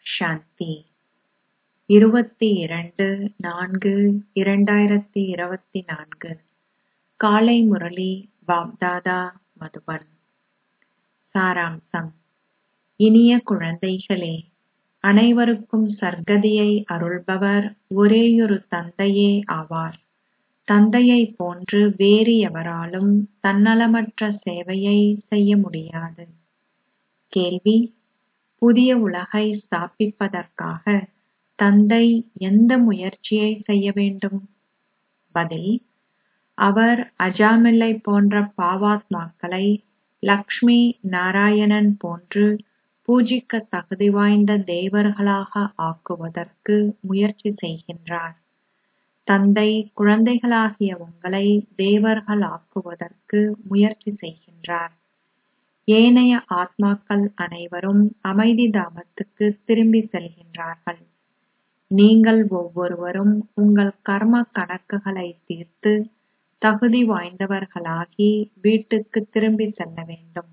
சாந்தி இருபத்தி இரண்டு நான்கு இரண்டாயிரத்தி இருபத்தி நான்கு காலை முரளி பாப்தாதா மதுபன் சாராம்சம் இனிய குழந்தைகளே அனைவருக்கும் சர்க்கதியை அருள்பவர் ஒரேயொரு தந்தையே ஆவார் தந்தையைப் போன்று வேறு எவராலும் தன்னலமற்ற சேவையை செய்ய முடியாது கேள்வி புதிய உலகை ஸ்தாபிப்பதற்காக தந்தை எந்த முயற்சியை செய்ய வேண்டும் பதில் அவர் அஜாமிலை போன்ற பாவாத்மாக்களை லக்ஷ்மி நாராயணன் போன்று பூஜிக்க தகுதி வாய்ந்த தேவர்களாக ஆக்குவதற்கு முயற்சி செய்கின்றார் தந்தை குழந்தைகளாகிய உங்களை தேவர்கள் ஆக்குவதற்கு முயற்சி செய்கின்றார் ஏனைய ஆத்மாக்கள் அனைவரும் அமைதி தாமத்துக்கு திரும்பி செல்கின்றார்கள் நீங்கள் ஒவ்வொருவரும் உங்கள் கர்ம கணக்குகளை தீர்த்து தகுதி வாய்ந்தவர்களாகி வீட்டுக்கு திரும்பி செல்ல வேண்டும்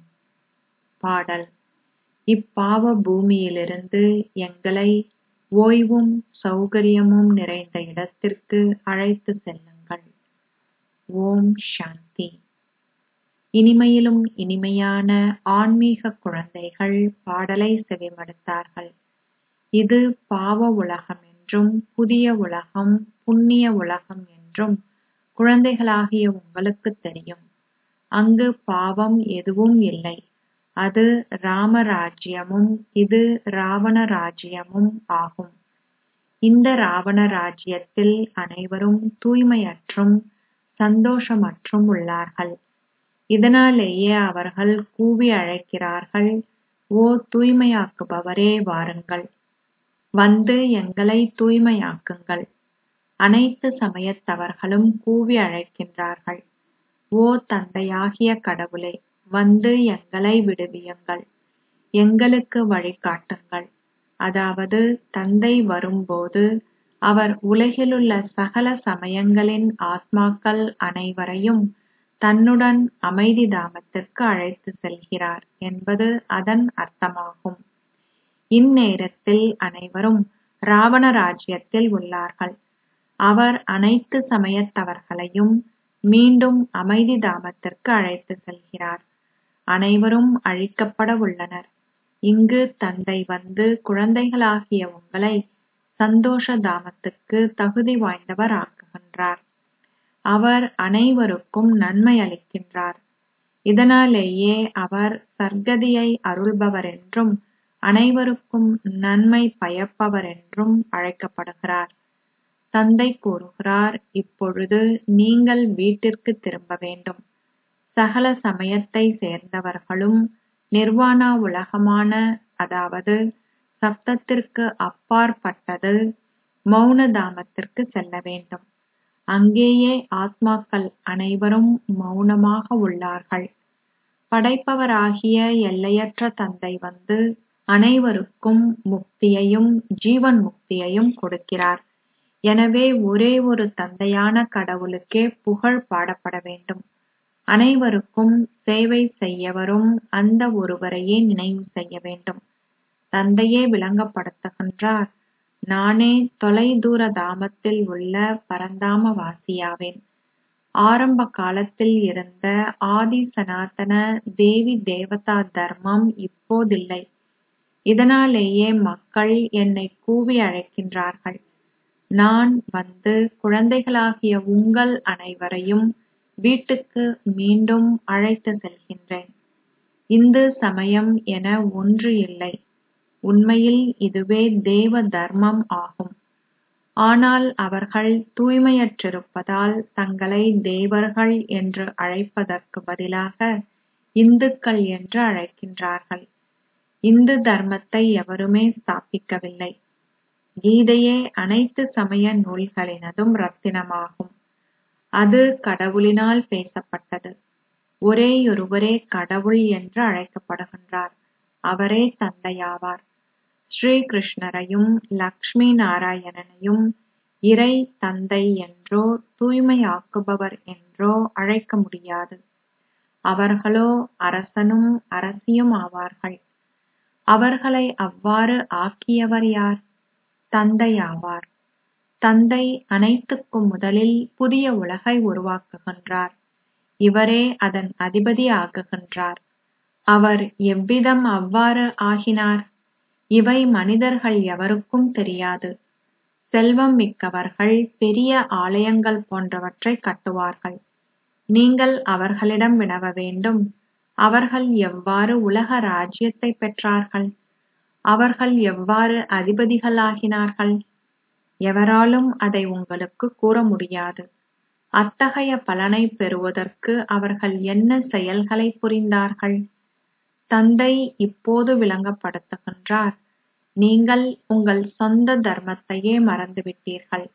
பாடல் இப்பாவ பூமியிலிருந்து எங்களை ஓய்வும் சௌகரியமும் நிறைந்த இடத்திற்கு அழைத்து செல்லுங்கள் ஓம் சாந்தி இனிமையிலும் இனிமையான ஆன்மீக குழந்தைகள் பாடலை செவிமடுத்தார்கள் இது பாவ உலகம் என்றும் புதிய உலகம் புண்ணிய உலகம் என்றும் குழந்தைகளாகிய உங்களுக்கு தெரியும் அங்கு பாவம் எதுவும் இல்லை அது ராமராஜ்யமும் இது ராவண ராஜ்யமும் ஆகும் இந்த ராவண ராஜ்யத்தில் அனைவரும் தூய்மையற்றும் சந்தோஷமற்றும் உள்ளார்கள் இதனாலேயே அவர்கள் கூவி அழைக்கிறார்கள் ஓ தூய்மையாக்குபவரே வாருங்கள் வந்து எங்களை தூய்மையாக்குங்கள் அனைத்து சமயத்தவர்களும் கூவி அழைக்கின்றார்கள் ஓ தந்தையாகிய கடவுளே வந்து எங்களை விடுவியுங்கள் எங்களுக்கு வழிகாட்டுங்கள் அதாவது தந்தை வரும்போது அவர் உலகிலுள்ள சகல சமயங்களின் ஆத்மாக்கள் அனைவரையும் தன்னுடன் அமைதி தாமத்திற்கு அழைத்து செல்கிறார் என்பது அதன் அர்த்தமாகும் இந்நேரத்தில் அனைவரும் ராவண ராஜ்யத்தில் உள்ளார்கள் அவர் அனைத்து சமயத்தவர்களையும் மீண்டும் அமைதி தாமத்திற்கு அழைத்து செல்கிறார் அனைவரும் அழிக்கப்பட உள்ளனர் இங்கு தந்தை வந்து குழந்தைகளாகிய உங்களை சந்தோஷ தாமத்துக்கு தகுதி வாய்ந்தவர் ஆக்குகின்றார் அவர் அனைவருக்கும் நன்மை அளிக்கின்றார் இதனாலேயே அவர் சர்க்கதியை அருள்பவர் என்றும் அனைவருக்கும் நன்மை பயப்பவர் என்றும் அழைக்கப்படுகிறார் தந்தை கூறுகிறார் இப்பொழுது நீங்கள் வீட்டிற்கு திரும்ப வேண்டும் சகல சமயத்தை சேர்ந்தவர்களும் நிர்வாணா உலகமான அதாவது சப்தத்திற்கு அப்பாற்பட்டது மௌன தாமத்திற்கு செல்ல வேண்டும் அங்கேயே ஆத்மாக்கள் அனைவரும் மௌனமாக உள்ளார்கள் படைப்பவராகிய எல்லையற்ற தந்தை வந்து அனைவருக்கும் முக்தியையும் ஜீவன் முக்தியையும் கொடுக்கிறார் எனவே ஒரே ஒரு தந்தையான கடவுளுக்கே புகழ் பாடப்பட வேண்டும் அனைவருக்கும் சேவை செய்ய வரும் அந்த ஒருவரையே நினைவு செய்ய வேண்டும் தந்தையே விளங்கப்படுத்துகின்றார் நானே தொலைதூர தாமத்தில் உள்ள பரந்தாம வாசியாவேன் ஆரம்ப காலத்தில் இருந்த ஆதி சனாதன தேவி தேவதா தர்மம் இப்போதில்லை இதனாலேயே மக்கள் என்னை கூவி அழைக்கின்றார்கள் நான் வந்து குழந்தைகளாகிய உங்கள் அனைவரையும் வீட்டுக்கு மீண்டும் அழைத்து செல்கின்றேன் இந்து சமயம் என ஒன்று இல்லை உண்மையில் இதுவே தேவ தர்மம் ஆகும் ஆனால் அவர்கள் தூய்மையற்றிருப்பதால் தங்களை தேவர்கள் என்று அழைப்பதற்கு பதிலாக இந்துக்கள் என்று அழைக்கின்றார்கள் இந்து தர்மத்தை எவருமே ஸ்தாபிக்கவில்லை கீதையே அனைத்து சமய நூல்களினதும் ரத்தினமாகும் அது கடவுளினால் பேசப்பட்டது ஒரேயொருவரே கடவுள் என்று அழைக்கப்படுகின்றார் அவரே தந்தையாவார் ஸ்ரீ கிருஷ்ணரையும் லக்ஷ்மி நாராயணனையும் இறை தந்தை என்றோ தூய்மையாக்குபவர் என்றோ அழைக்க முடியாது அவர்களோ அரசனும் அரசியும் ஆவார்கள் அவர்களை அவ்வாறு ஆக்கியவர் யார் தந்தையாவார் தந்தை அனைத்துக்கும் முதலில் புதிய உலகை உருவாக்குகின்றார் இவரே அதன் அதிபதி ஆகுகின்றார் அவர் எவ்விதம் அவ்வாறு ஆகினார் இவை மனிதர்கள் எவருக்கும் தெரியாது செல்வம் மிக்கவர்கள் பெரிய ஆலயங்கள் போன்றவற்றை கட்டுவார்கள் நீங்கள் அவர்களிடம் வினவ வேண்டும் அவர்கள் எவ்வாறு உலக ராஜ்யத்தை பெற்றார்கள் அவர்கள் எவ்வாறு அதிபதிகளாகினார்கள் எவராலும் அதை உங்களுக்கு கூற முடியாது அத்தகைய பலனை பெறுவதற்கு அவர்கள் என்ன செயல்களை புரிந்தார்கள் தந்தை இப்போது விளங்கப்படுத்துகின்றார் நீங்கள் உங்கள் சொந்த தர்மத்தையே மறந்துவிட்டீர்கள்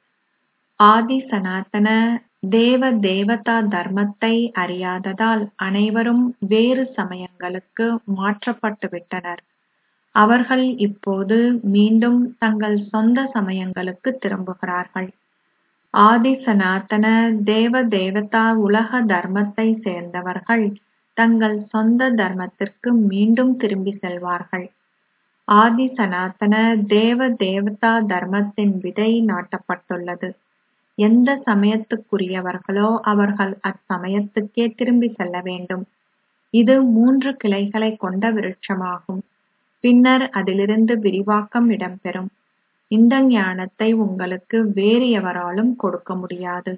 ஆதி சனாதன தேவ தேவதா தர்மத்தை அறியாததால் அனைவரும் வேறு சமயங்களுக்கு மாற்றப்பட்டு விட்டனர் அவர்கள் இப்போது மீண்டும் தங்கள் சொந்த சமயங்களுக்கு திரும்புகிறார்கள் ஆதி சனாதன தேவ தேவதா உலக தர்மத்தை சேர்ந்தவர்கள் தங்கள் சொந்த தர்மத்திற்கு மீண்டும் திரும்பி செல்வார்கள் ஆதி சனாதன தேவ தேவதா தர்மத்தின் விதை நாட்டப்பட்டுள்ளது எந்த சமயத்துக்குரியவர்களோ அவர்கள் அச்சமயத்துக்கே திரும்பி செல்ல வேண்டும் இது மூன்று கிளைகளை கொண்ட விருட்சமாகும் பின்னர் அதிலிருந்து விரிவாக்கம் இடம்பெறும் இந்த ஞானத்தை உங்களுக்கு வேறு எவராலும் கொடுக்க முடியாது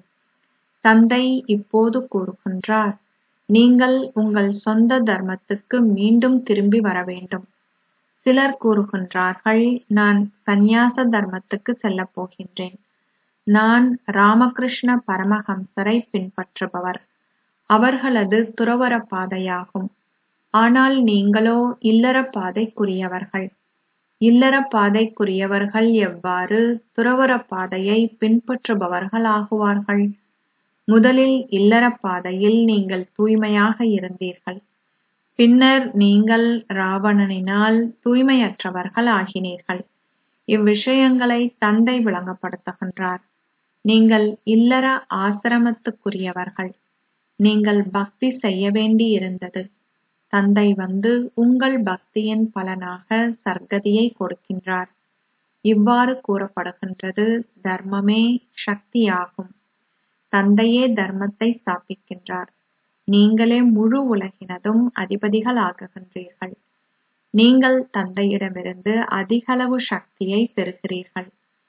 தந்தை இப்போது கூறுகின்றார் நீங்கள் உங்கள் சொந்த தர்மத்துக்கு மீண்டும் திரும்பி வர வேண்டும் சிலர் கூறுகின்றார்கள் நான் சந்நியாச தர்மத்துக்கு செல்லப் போகின்றேன் நான் ராமகிருஷ்ண பரமஹம்சரை பின்பற்றுபவர் அவர்களது துறவற பாதையாகும் ஆனால் நீங்களோ இல்லற பாதைக்குரியவர்கள் இல்லற பாதைக்குரியவர்கள் எவ்வாறு துறவற பாதையை பின்பற்றுபவர்கள் ஆகுவார்கள் முதலில் இல்லற பாதையில் நீங்கள் தூய்மையாக இருந்தீர்கள் பின்னர் நீங்கள் ராவணனினால் தூய்மையற்றவர்கள் ஆகினீர்கள் இவ்விஷயங்களை தந்தை விளங்கப்படுத்துகின்றார் நீங்கள் இல்லற ஆசிரமத்துக்குரியவர்கள் நீங்கள் பக்தி செய்ய வேண்டி இருந்தது தந்தை வந்து உங்கள் பக்தியின் பலனாக சர்க்கதியை கொடுக்கின்றார் இவ்வாறு கூறப்படுகின்றது தர்மமே சக்தியாகும் தந்தையே தர்மத்தை ஸ்தாபிக்கின்றார் நீங்களே முழு உலகினதும் அதிபதிகள் ஆகுகின்றீர்கள் நீங்கள் தந்தையிடமிருந்து அதிகளவு சக்தியை பெறுகிறீர்கள்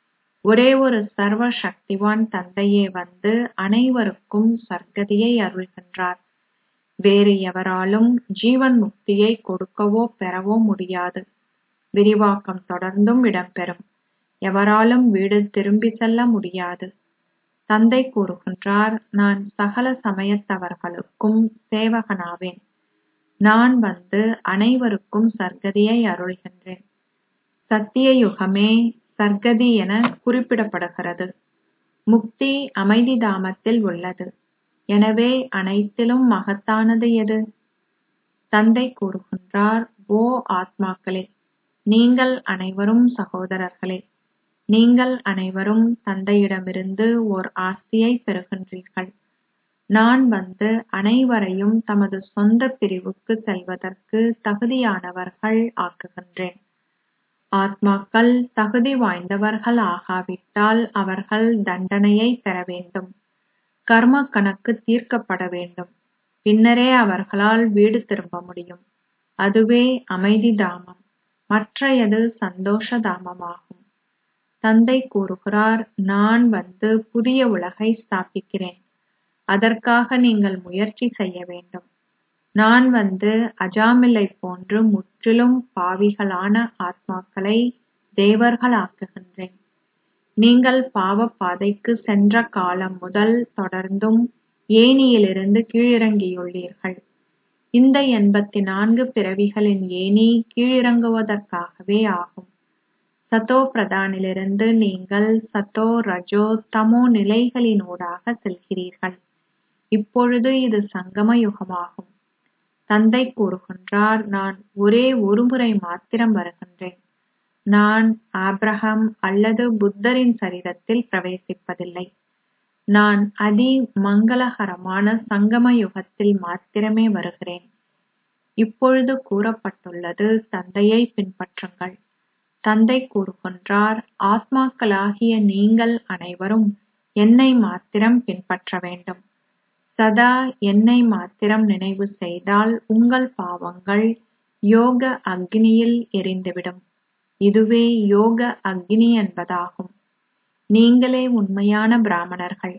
ஒரே ஒரு சர்வ சக்திவான் தந்தையே வந்து அனைவருக்கும் சர்க்கதியை அருள்கின்றார் வேறு எவராலும் ஜீவன் முக்தியை கொடுக்கவோ பெறவோ முடியாது விரிவாக்கம் தொடர்ந்தும் இடம்பெறும் எவராலும் வீடு திரும்பி செல்ல முடியாது தந்தை கூறுகின்றார் நான் சகல சமயத்தவர்களுக்கும் சேவகனாவேன் நான் வந்து அனைவருக்கும் சர்க்கதியை அருள்கின்றேன் சத்திய யுகமே சர்க்கதி என குறிப்பிடப்படுகிறது முக்தி அமைதி தாமத்தில் உள்ளது எனவே அனைத்திலும் மகத்தானது எது தந்தை கூறுகின்றார் ஓ ஆத்மாக்களே நீங்கள் அனைவரும் சகோதரர்களே நீங்கள் அனைவரும் தந்தையிடமிருந்து ஓர் ஆஸ்தியை பெறுகின்றீர்கள் நான் வந்து அனைவரையும் தமது சொந்த பிரிவுக்கு செல்வதற்கு தகுதியானவர்கள் ஆக்குகின்றேன் ஆத்மாக்கள் தகுதி வாய்ந்தவர்கள் ஆகாவிட்டால் அவர்கள் தண்டனையை பெற வேண்டும் கர்ம கணக்கு தீர்க்கப்பட வேண்டும் பின்னரே அவர்களால் வீடு திரும்ப முடியும் அதுவே அமைதி தாமம் மற்றையது சந்தோஷ தாமமாகும் தந்தை கூறுகிறார் நான் வந்து புதிய உலகை ஸ்தாபிக்கிறேன் அதற்காக நீங்கள் முயற்சி செய்ய வேண்டும் நான் வந்து அஜாமிலை போன்று முற்றிலும் பாவிகளான ஆத்மாக்களை தேவர்களாக்குகின்றேன் நீங்கள் பாவப் பாதைக்கு சென்ற காலம் முதல் தொடர்ந்தும் ஏணியிலிருந்து கீழிறங்கியுள்ளீர்கள் இந்த எண்பத்தி நான்கு பிறவிகளின் ஏணி கீழிறங்குவதற்காகவே ஆகும் சதோ பிரதானிலிருந்து நீங்கள் சதோ ரஜோ தமோ நிலைகளினூடாக செல்கிறீர்கள் இப்பொழுது இது சங்கம யுகமாகும் தந்தை கூறுகின்றார் நான் ஒரே ஒருமுறை மாத்திரம் வருகின்றேன் நான் ஆப்ரஹாம் அல்லது புத்தரின் சரீரத்தில் பிரவேசிப்பதில்லை நான் அதி மங்களகரமான சங்கம யுகத்தில் மாத்திரமே வருகிறேன் இப்பொழுது கூறப்பட்டுள்ளது தந்தையை பின்பற்றுங்கள் தந்தை கூறுகின்றார் ஆத்மாக்களாகிய நீங்கள் அனைவரும் என்னை மாத்திரம் பின்பற்ற வேண்டும் சதா என்னை மாத்திரம் நினைவு செய்தால் உங்கள் பாவங்கள் யோக அக்னியில் எரிந்துவிடும் இதுவே யோக அக்னி என்பதாகும் நீங்களே உண்மையான பிராமணர்கள்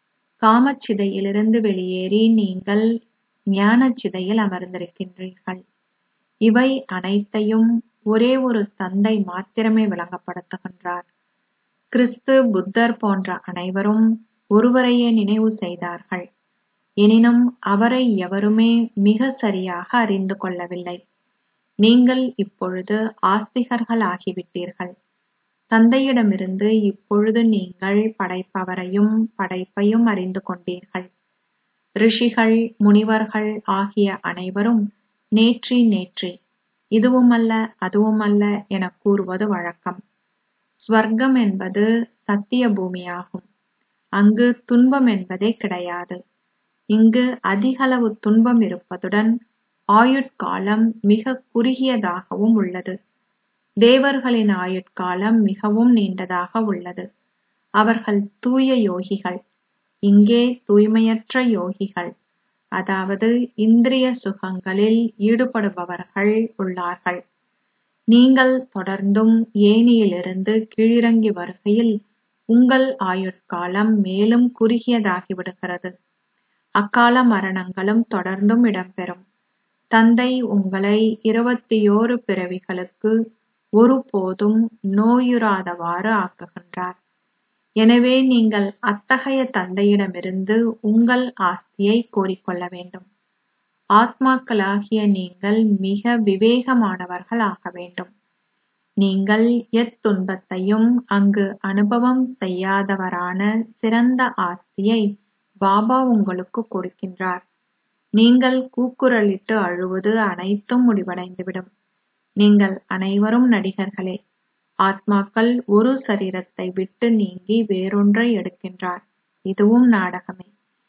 காமச்சிதையிலிருந்து வெளியேறி நீங்கள் ஞானச்சிதையில் அமர்ந்திருக்கின்றீர்கள் இவை அனைத்தையும் ஒரே ஒரு தந்தை மாத்திரமே விளங்கப்படுத்துகின்றார் கிறிஸ்து புத்தர் போன்ற அனைவரும் ஒருவரையே நினைவு செய்தார்கள் எனினும் அவரை எவருமே மிக சரியாக அறிந்து கொள்ளவில்லை நீங்கள் இப்பொழுது ஆஸ்திகர்கள் ஆகிவிட்டீர்கள் தந்தையிடமிருந்து இப்பொழுது நீங்கள் படைப்பவரையும் படைப்பையும் அறிந்து கொண்டீர்கள் ரிஷிகள் முனிவர்கள் ஆகிய அனைவரும் நேற்றி நேற்றி இதுவுமல்ல அதுவுமல்ல என கூறுவது வழக்கம் ஸ்வர்க்கம் என்பது சத்திய பூமியாகும் அங்கு துன்பம் என்பதே கிடையாது இங்கு அதிகளவு துன்பம் இருப்பதுடன் ஆயுட்காலம் மிக குறுகியதாகவும் உள்ளது தேவர்களின் ஆயுட்காலம் மிகவும் நீண்டதாக உள்ளது அவர்கள் தூய யோகிகள் இங்கே தூய்மையற்ற யோகிகள் அதாவது இந்திரிய சுகங்களில் ஈடுபடுபவர்கள் உள்ளார்கள் நீங்கள் தொடர்ந்தும் ஏனியிலிருந்து கீழிறங்கி வருகையில் உங்கள் ஆயுட்காலம் மேலும் குறுகியதாகிவிடுகிறது அக்கால மரணங்களும் தொடர்ந்தும் இடம்பெறும் தந்தை உங்களை இருபத்தியோரு பிறவிகளுக்கு ஒருபோதும் நோயுறாதவாறு ஆக்குகின்றார் எனவே நீங்கள் அத்தகைய தந்தையிடமிருந்து உங்கள் ஆஸ்தியை கோரிக்கொள்ள வேண்டும் ஆத்மாக்களாகிய நீங்கள் மிக விவேகமானவர்கள் ஆக வேண்டும் நீங்கள் எத்துன்பத்தையும் அங்கு அனுபவம் செய்யாதவரான சிறந்த ஆஸ்தியை பாபா உங்களுக்கு கொடுக்கின்றார் நீங்கள் கூக்குரலிட்டு அழுவது அனைத்தும் முடிவடைந்துவிடும் நீங்கள் அனைவரும் நடிகர்களே ஆத்மாக்கள் ஒரு சரீரத்தை விட்டு நீங்கி வேறொன்றை எடுக்கின்றார் இதுவும் நாடகமே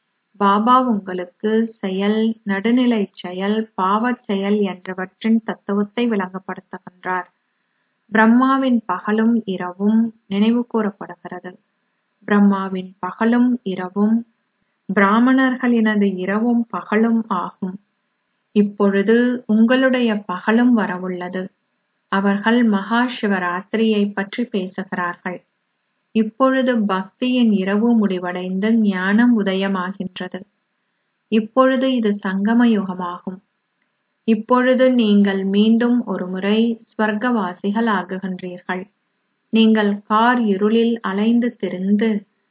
பாபா உங்களுக்கு செயல் நடுநிலைச் செயல் பாவச் செயல் என்றவற்றின் தத்துவத்தை விளங்கப்படுத்துகின்றார் பிரம்மாவின் பகலும் இரவும் நினைவு கூறப்படுகிறது பிரம்மாவின் பகலும் இரவும் பிராமணர்களினது இரவும் பகலும் ஆகும் இப்பொழுது உங்களுடைய பகலும் வரவுள்ளது அவர்கள் மகா சிவராத்திரியை பற்றி பேசுகிறார்கள் இப்பொழுது பக்தியின் இரவு முடிவடைந்து ஞானம் உதயமாகின்றது இப்பொழுது இது சங்கம யுகமாகும் இப்பொழுது நீங்கள் மீண்டும் ஒருமுறை ஸ்வர்க்கவாசிகள் ஆகுகின்றீர்கள் நீங்கள் கார் இருளில் அலைந்து திரிந்து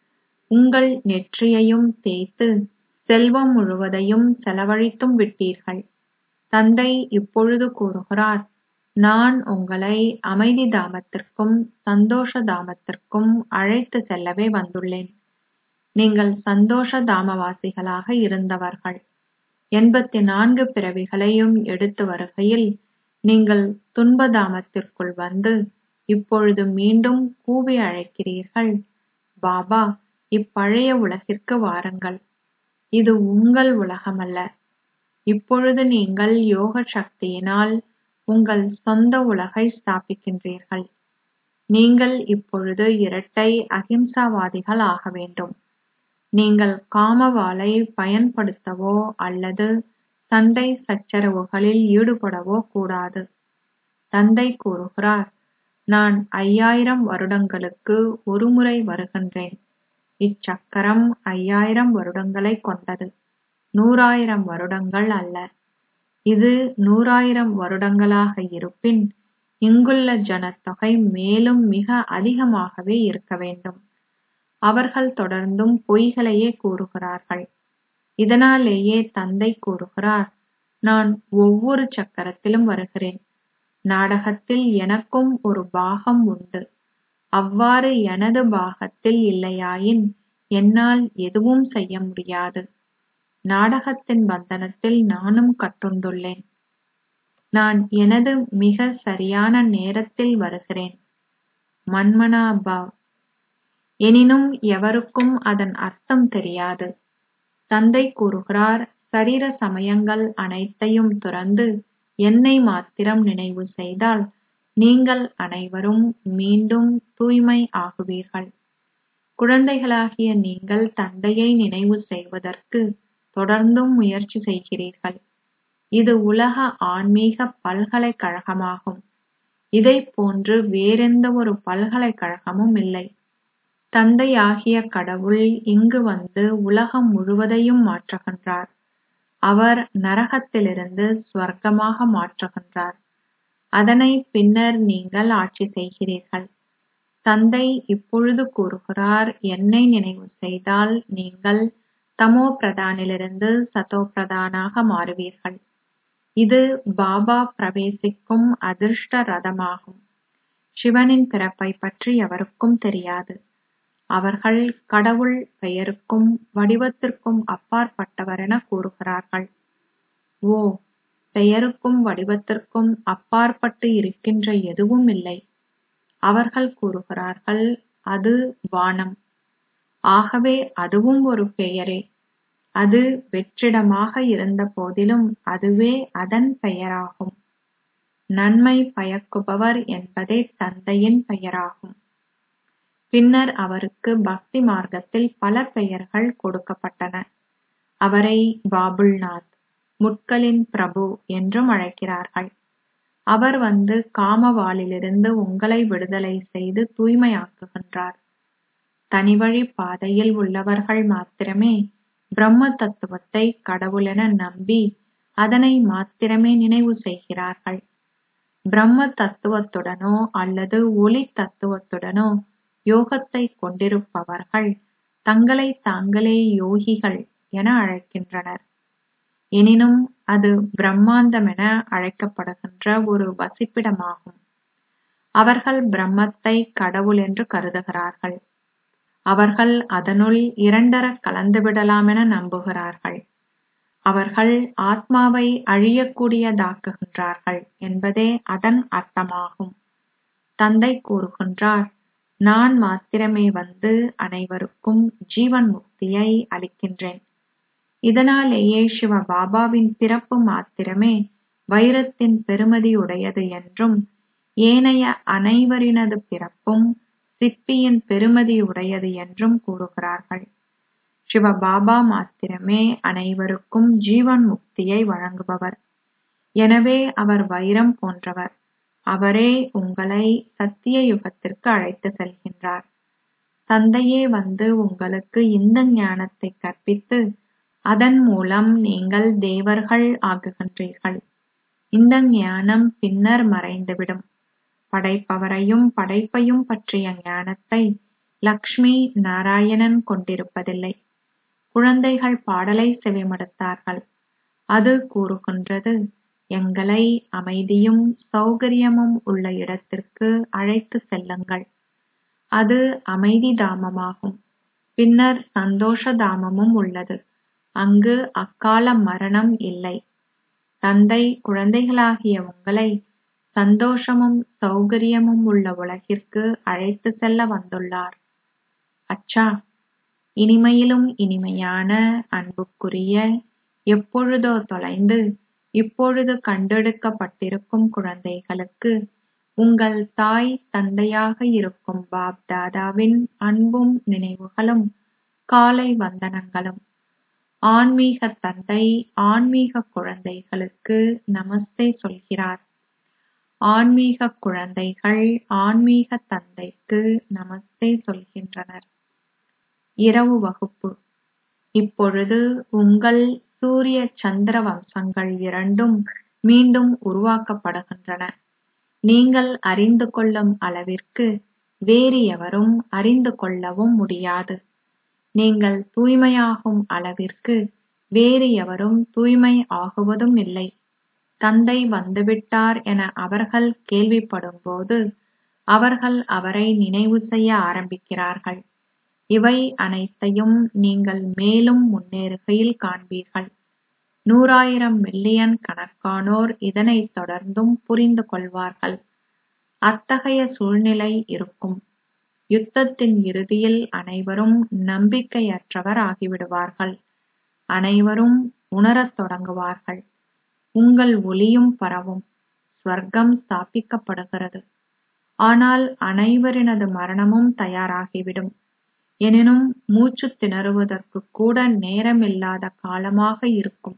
உங்கள் நெற்றியையும் தேய்த்து செல்வம் முழுவதையும் செலவழித்தும் விட்டீர்கள் தந்தை இப்பொழுது கூறுகிறார் நான் உங்களை அமைதி தாமத்திற்கும் சந்தோஷ தாமத்திற்கும் அழைத்து செல்லவே வந்துள்ளேன் நீங்கள் சந்தோஷ தாமவாசிகளாக இருந்தவர்கள் எண்பத்தி நான்கு பிறவிகளையும் எடுத்து வருகையில் நீங்கள் துன்பதாமத்திற்குள் வந்து இப்பொழுது மீண்டும் கூவி அழைக்கிறீர்கள் பாபா இப்பழைய உலகிற்கு வாருங்கள் இது உங்கள் உலகமல்ல இப்பொழுது நீங்கள் யோக சக்தியினால் உங்கள் சொந்த உலகை ஸ்தாபிக்கின்றீர்கள் நீங்கள் இப்பொழுது இரட்டை அகிம்சாவாதிகள் ஆக வேண்டும் நீங்கள் காமவாளை பயன்படுத்தவோ அல்லது சண்டை சச்சரவுகளில் ஈடுபடவோ கூடாது தந்தை கூறுகிறார் நான் ஐயாயிரம் வருடங்களுக்கு ஒருமுறை வருகின்றேன் இச்சக்கரம் ஐயாயிரம் வருடங்களை கொண்டது நூறாயிரம் வருடங்கள் அல்ல இது நூறாயிரம் வருடங்களாக இருப்பின் இங்குள்ள ஜனத்தொகை மேலும் மிக அதிகமாகவே இருக்க வேண்டும் அவர்கள் தொடர்ந்தும் பொய்களையே கூறுகிறார்கள் இதனாலேயே தந்தை கூறுகிறார் நான் ஒவ்வொரு சக்கரத்திலும் வருகிறேன் நாடகத்தில் எனக்கும் ஒரு பாகம் உண்டு அவ்வாறு எனது பாகத்தில் இல்லையாயின் என்னால் எதுவும் செய்ய முடியாது நாடகத்தின் பந்தனத்தில் நானும் கட்டுண்டுள்ளேன் நான் எனது மிக சரியான நேரத்தில் வருகிறேன் மன்மனா பாவ் எனினும் எவருக்கும் அதன் அர்த்தம் தெரியாது தந்தை கூறுகிறார் சரீர சமயங்கள் அனைத்தையும் துறந்து என்னை மாத்திரம் நினைவு செய்தால் நீங்கள் அனைவரும் மீண்டும் தூய்மை ஆகுவீர்கள் குழந்தைகளாகிய நீங்கள் தந்தையை நினைவு செய்வதற்கு தொடர்ந்தும் முயற்சி செய்கிறீர்கள் இது உலக ஆன்மீக பல்கலைக்கழகமாகும் இதைப் போன்று வேறெந்த ஒரு பல்கலைக்கழகமும் இல்லை தந்தையாகிய கடவுள் இங்கு வந்து உலகம் முழுவதையும் மாற்றுகின்றார் அவர் நரகத்திலிருந்து ஸ்வர்க்கமாக மாற்றுகின்றார் அதனை பின்னர் நீங்கள் ஆட்சி செய்கிறீர்கள் தந்தை இப்பொழுது கூறுகிறார் என்னை நினைவு செய்தால் நீங்கள் தமோ பிரதானிலிருந்து சதோ பிரதானாக மாறுவீர்கள் இது பாபா பிரவேசிக்கும் அதிர்ஷ்ட ரதமாகும் சிவனின் பிறப்பை பற்றி எவருக்கும் தெரியாது அவர்கள் கடவுள் பெயருக்கும் வடிவத்திற்கும் அப்பாற்பட்டவர் என கூறுகிறார்கள் ஓ பெயருக்கும் வடிவத்திற்கும் அப்பாற்பட்டு இருக்கின்ற எதுவும் இல்லை அவர்கள் கூறுகிறார்கள் அது வானம் ஆகவே அதுவும் ஒரு பெயரே அது வெற்றிடமாக இருந்த போதிலும் அதுவே அதன் பெயராகும் நன்மை பயக்குபவர் என்பதே தந்தையின் பெயராகும் பின்னர் அவருக்கு பக்தி மார்க்கத்தில் பல பெயர்கள் கொடுக்கப்பட்டன அவரை பாபுல்நாத் முட்களின் பிரபு என்றும் அழைக்கிறார்கள் அவர் வந்து காமவாளிலிருந்து உங்களை விடுதலை செய்து தூய்மையாக்குகின்றார் தனிவழி பாதையில் உள்ளவர்கள் மாத்திரமே பிரம்ம தத்துவத்தை கடவுளென நம்பி அதனை மாத்திரமே நினைவு செய்கிறார்கள் பிரம்ம தத்துவத்துடனோ அல்லது ஒளி தத்துவத்துடனோ யோகத்தை கொண்டிருப்பவர்கள் தங்களை தாங்களே யோகிகள் என அழைக்கின்றனர் எனினும் அது பிரம்மாண்டமென அழைக்கப்படுகின்ற ஒரு வசிப்பிடமாகும் அவர்கள் பிரம்மத்தை கடவுள் என்று கருதுகிறார்கள் அவர்கள் அதனுள் இரண்டர கலந்துவிடலாமென நம்புகிறார்கள் அவர்கள் ஆத்மாவை அழியக்கூடியதாக்குகின்றார்கள் என்பதே அதன் அர்த்தமாகும் தந்தை கூறுகின்றார் நான் மாத்திரமே வந்து அனைவருக்கும் ஜீவன் முக்தியை அளிக்கின்றேன் இதனாலேயே சிவ பாபாவின் பிறப்பு மாத்திரமே வைரத்தின் பெருமதியுடையது என்றும் ஏனைய அனைவரினது பிறப்பும் சிப்பியின் பெருமதியுடையது என்றும் கூறுகிறார்கள் சிவ பாபா மாத்திரமே அனைவருக்கும் ஜீவன் முக்தியை வழங்குபவர் எனவே அவர் வைரம் போன்றவர் அவரே உங்களை சத்திய யுகத்திற்கு அழைத்து செல்கின்றார் தந்தையே வந்து உங்களுக்கு இந்த ஞானத்தை கற்பித்து அதன் மூலம் நீங்கள் தேவர்கள் ஆகுகின்றீர்கள் இந்த ஞானம் பின்னர் மறைந்துவிடும் படைப்பவரையும் படைப்பையும் பற்றிய ஞானத்தை லக்ஷ்மி நாராயணன் கொண்டிருப்பதில்லை குழந்தைகள் பாடலை செவிமடுத்தார்கள் அது கூறுகின்றது எங்களை அமைதியும் சௌகரியமும் உள்ள இடத்திற்கு அழைத்து செல்லுங்கள் அது அமைதி தாமமாகும் பின்னர் சந்தோஷ தாமமும் உள்ளது அங்கு அக்கால மரணம் இல்லை தந்தை குழந்தைகளாகிய உங்களை சந்தோஷமும் சௌகரியமும் உள்ள உலகிற்கு அழைத்து செல்ல வந்துள்ளார் அச்சா இனிமையிலும் இனிமையான அன்புக்குரிய எப்பொழுதோ தொலைந்து இப்பொழுது கண்டெடுக்கப்பட்டிருக்கும் குழந்தைகளுக்கு உங்கள் தாய் தந்தையாக இருக்கும் பாப் தாதாவின் அன்பும் நினைவுகளும் காலை வந்தனங்களும் ஆன்மீக தந்தை ஆன்மீக குழந்தைகளுக்கு நமஸ்தே சொல்கிறார் ஆன்மீக குழந்தைகள் ஆன்மீக தந்தைக்கு நமஸ்தே சொல்கின்றனர் இரவு வகுப்பு இப்பொழுது உங்கள் சூரிய சந்திர வம்சங்கள் இரண்டும் மீண்டும் உருவாக்கப்படுகின்றன நீங்கள் அறிந்து கொள்ளும் அளவிற்கு வேறு எவரும் அறிந்து கொள்ளவும் முடியாது நீங்கள் தூய்மையாகும் அளவிற்கு வேறு எவரும் தூய்மை ஆகுவதும் இல்லை தந்தை வந்துவிட்டார் என அவர்கள் கேள்விப்படும்போது அவர்கள் அவரை நினைவு செய்ய ஆரம்பிக்கிறார்கள் இவை அனைத்தையும் நீங்கள் மேலும் முன்னேறுகையில் காண்பீர்கள் நூறாயிரம் மில்லியன் கணக்கானோர் இதனைத் தொடர்ந்தும் புரிந்து கொள்வார்கள் அத்தகைய சூழ்நிலை இருக்கும் யுத்தத்தின் இறுதியில் அனைவரும் நம்பிக்கையற்றவர் ஆகிவிடுவார்கள் அனைவரும் உணரத் தொடங்குவார்கள் உங்கள் ஒளியும் பரவும் ஸ்வர்க்கம் ஸ்தாபிக்கப்படுகிறது ஆனால் அனைவரினது மரணமும் தயாராகிவிடும் எனினும் மூச்சு திணறுவதற்கு கூட நேரமில்லாத காலமாக இருக்கும்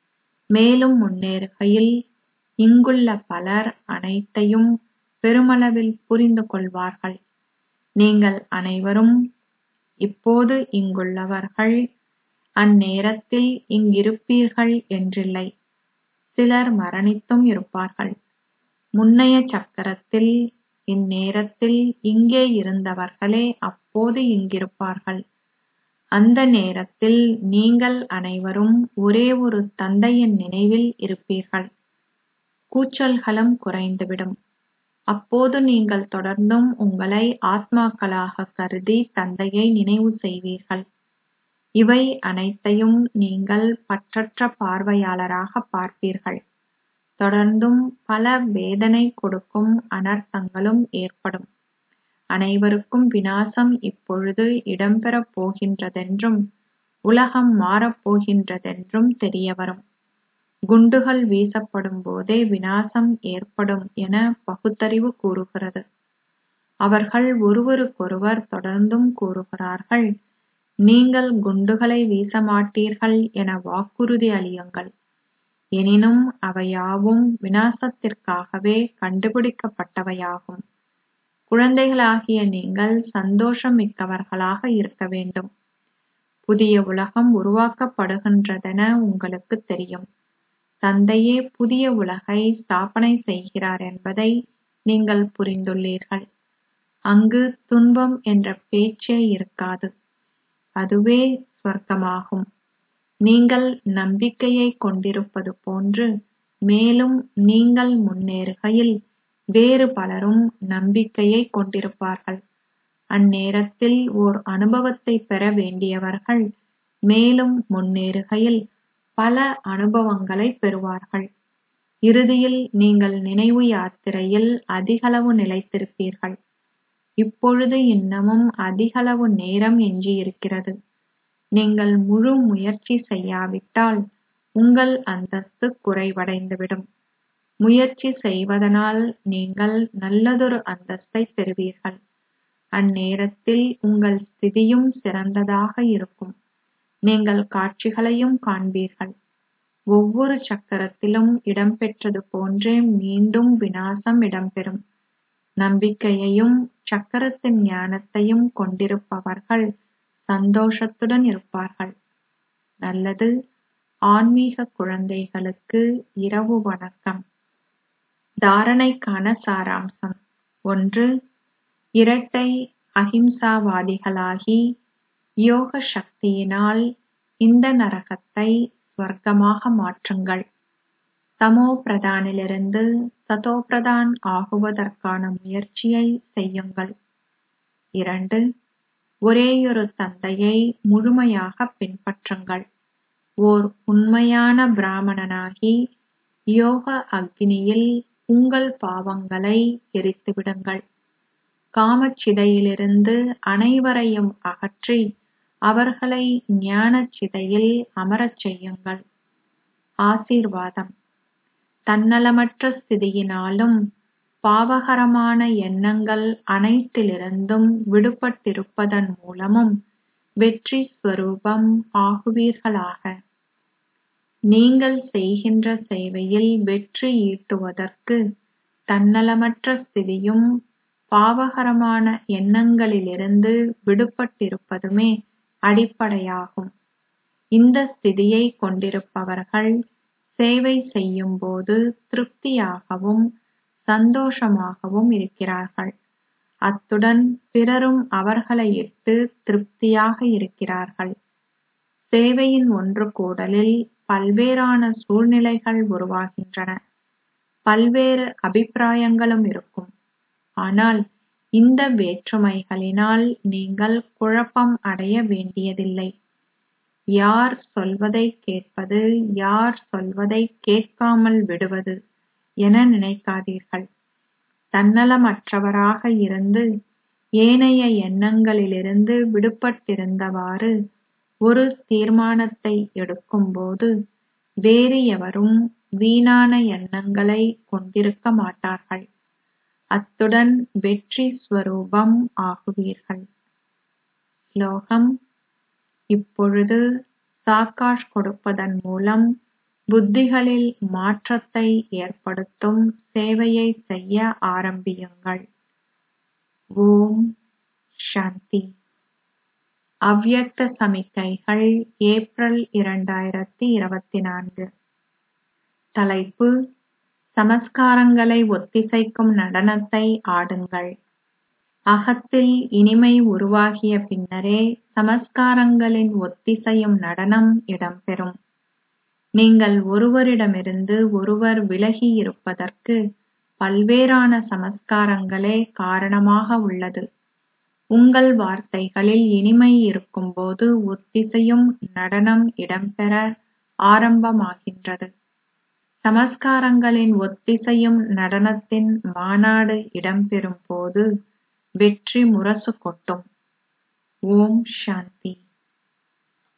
மேலும் முன்னேறுகையில் இங்குள்ள பலர் அனைத்தையும் பெருமளவில் புரிந்து கொள்வார்கள் நீங்கள் அனைவரும் இப்போது இங்குள்ளவர்கள் அந்நேரத்தில் இங்கிருப்பீர்கள் என்றில்லை சிலர் மரணித்தும் இருப்பார்கள் முன்னைய சக்கரத்தில் இந்நேரத்தில் இங்கே இருந்தவர்களே அப்போது இங்கிருப்பார்கள் அந்த நேரத்தில் நீங்கள் அனைவரும் ஒரே ஒரு தந்தையின் நினைவில் இருப்பீர்கள் கூச்சல்களும் குறைந்துவிடும் அப்போது நீங்கள் தொடர்ந்தும் உங்களை ஆத்மாக்களாக கருதி தந்தையை நினைவு செய்வீர்கள் இவை அனைத்தையும் நீங்கள் பற்றற்ற பார்வையாளராக பார்ப்பீர்கள் தொடர்ந்தும் பல வேதனை கொடுக்கும் அனர்த்தங்களும் ஏற்படும் அனைவருக்கும் விநாசம் இப்பொழுது இடம்பெறப் போகின்றதென்றும் உலகம் மாறப்போகின்றதென்றும் தெரியவரும் குண்டுகள் வீசப்படும் போதே விநாசம் ஏற்படும் என பகுத்தறிவு கூறுகிறது அவர்கள் ஒருவருக்கொருவர் தொடர்ந்தும் கூறுகிறார்கள் நீங்கள் குண்டுகளை வீசமாட்டீர்கள் என வாக்குறுதி அளியுங்கள் எனினும் அவையாவும் விநாசத்திற்காகவே கண்டுபிடிக்கப்பட்டவையாகும் குழந்தைகளாகிய நீங்கள் சந்தோஷம் மிக்கவர்களாக இருக்க வேண்டும் புதிய உலகம் உருவாக்கப்படுகின்றதென உங்களுக்கு தெரியும் தந்தையே புதிய உலகை ஸ்தாபனை செய்கிறார் என்பதை நீங்கள் புரிந்துள்ளீர்கள் அங்கு துன்பம் என்ற பேச்சே இருக்காது அதுவே ஸ்வர்க்கமாகும் நீங்கள் நம்பிக்கையை கொண்டிருப்பது போன்று மேலும் நீங்கள் முன்னேறுகையில் வேறு பலரும் நம்பிக்கையை கொண்டிருப்பார்கள் அந்நேரத்தில் ஓர் அனுபவத்தை பெற வேண்டியவர்கள் மேலும் முன்னேறுகையில் பல அனுபவங்களை பெறுவார்கள் இறுதியில் நீங்கள் நினைவு யாத்திரையில் அதிகளவு நிலைத்திருப்பீர்கள் இப்பொழுது இன்னமும் அதிகளவு நேரம் எஞ்சியிருக்கிறது நீங்கள் முழு முயற்சி செய்யாவிட்டால் உங்கள் அந்தஸ்து குறைவடைந்துவிடும் முயற்சி செய்வதனால் நீங்கள் நல்லதொரு அந்தஸ்தை பெறுவீர்கள் அந்நேரத்தில் உங்கள் ஸ்திதியும் சிறந்ததாக இருக்கும் நீங்கள் காட்சிகளையும் காண்பீர்கள் ஒவ்வொரு சக்கரத்திலும் இடம்பெற்றது போன்றே மீண்டும் விநாசம் இடம்பெறும் நம்பிக்கையையும் சக்கரத்தின் ஞானத்தையும் கொண்டிருப்பவர்கள் சந்தோஷத்துடன் இருப்பார்கள் நல்லது ஆன்மீக குழந்தைகளுக்கு இரவு வணக்கம் தாரணைக்கான சாராம்சம் ஒன்று இரட்டை அஹிம்சாவாதிகளாகி யோக சக்தியினால் இந்த நரகத்தை ஸ்வர்க்கமாக மாற்றுங்கள் தமோ பிரதானிலிருந்து சதோ பிரதான் ஆகுவதற்கான முயற்சியை செய்யுங்கள் இரண்டு ஒரேயொரு தந்தையை முழுமையாக பின்பற்றுங்கள் ஓர் உண்மையான பிராமணனாகி யோக அக்னியில் உங்கள் பாவங்களை எரித்துவிடுங்கள் காமச்சிதையிலிருந்து அனைவரையும் அகற்றி அவர்களை ஞானச் சிதையில் அமரச் செய்யுங்கள் ஆசீர்வாதம் தன்னலமற்ற ஸ்திதியினாலும் பாவகரமான எண்ணங்கள் அனைத்திலிருந்தும் விடுபட்டிருப்பதன் மூலமும் வெற்றி ஸ்வரூபம் ஆகுவீர்களாக நீங்கள் செய்கின்ற சேவையில் வெற்றி ஈட்டுவதற்கு தன்னலமற்ற ஸ்திதியும் பாவகரமான எண்ணங்களிலிருந்து விடுபட்டிருப்பதுமே அடிப்படையாகும் இந்த ஸ்திதியை கொண்டிருப்பவர்கள் சேவை செய்யும்போது திருப்தியாகவும் சந்தோஷமாகவும் இருக்கிறார்கள் அத்துடன் பிறரும் அவர்களை இட்டு திருப்தியாக இருக்கிறார்கள் சேவையின் ஒன்று கூடலில் பல்வேறான சூழ்நிலைகள் உருவாகின்றன பல்வேறு அபிப்பிராயங்களும் இருக்கும் ஆனால் இந்த வேற்றுமைகளினால் நீங்கள் குழப்பம் அடைய வேண்டியதில்லை யார் சொல்வதை கேட்பது யார் சொல்வதை கேட்காமல் விடுவது என நினைக்காதீர்கள் தன்னலமற்றவராக இருந்து ஏனைய எண்ணங்களிலிருந்து விடுபட்டிருந்தவாறு ஒரு தீர்மானத்தை எடுக்கும்போது வேறு எவரும் வீணான எண்ணங்களை கொண்டிருக்க மாட்டார்கள் அத்துடன் வெற்றி ஸ்வரூபம் ஆகுவீர்கள் ஸ்லோகம் இப்பொழுது சாக்காஷ் கொடுப்பதன் மூலம் புத்திகளில் மாற்றத்தை ஏற்படுத்தும் சேவையை செய்ய ஆரம்பியுங்கள் ஓம் சாந்தி அவ்யக்த சமிக்கைகள் ஏப்ரல் இரண்டாயிரத்தி இருபத்தி நான்கு தலைப்பு சமஸ்காரங்களை ஒத்திசைக்கும் நடனத்தை ஆடுங்கள் அகத்தில் இனிமை உருவாகிய பின்னரே சமஸ்காரங்களின் ஒத்திசையும் நடனம் இடம்பெறும் நீங்கள் ஒருவரிடமிருந்து ஒருவர் விலகி இருப்பதற்கு பல்வேறான சமஸ்காரங்களே காரணமாக உள்ளது உங்கள் வார்த்தைகளில் இனிமை இருக்கும்போது ஒத்திசையும் நடனம் இடம்பெற ஆரம்பமாகின்றது சமஸ்காரங்களின் ஒத்திசையும் நடனத்தின் மாநாடு இடம்பெறும் போது வெற்றி முரசு கொட்டும் ஓம் சாந்தி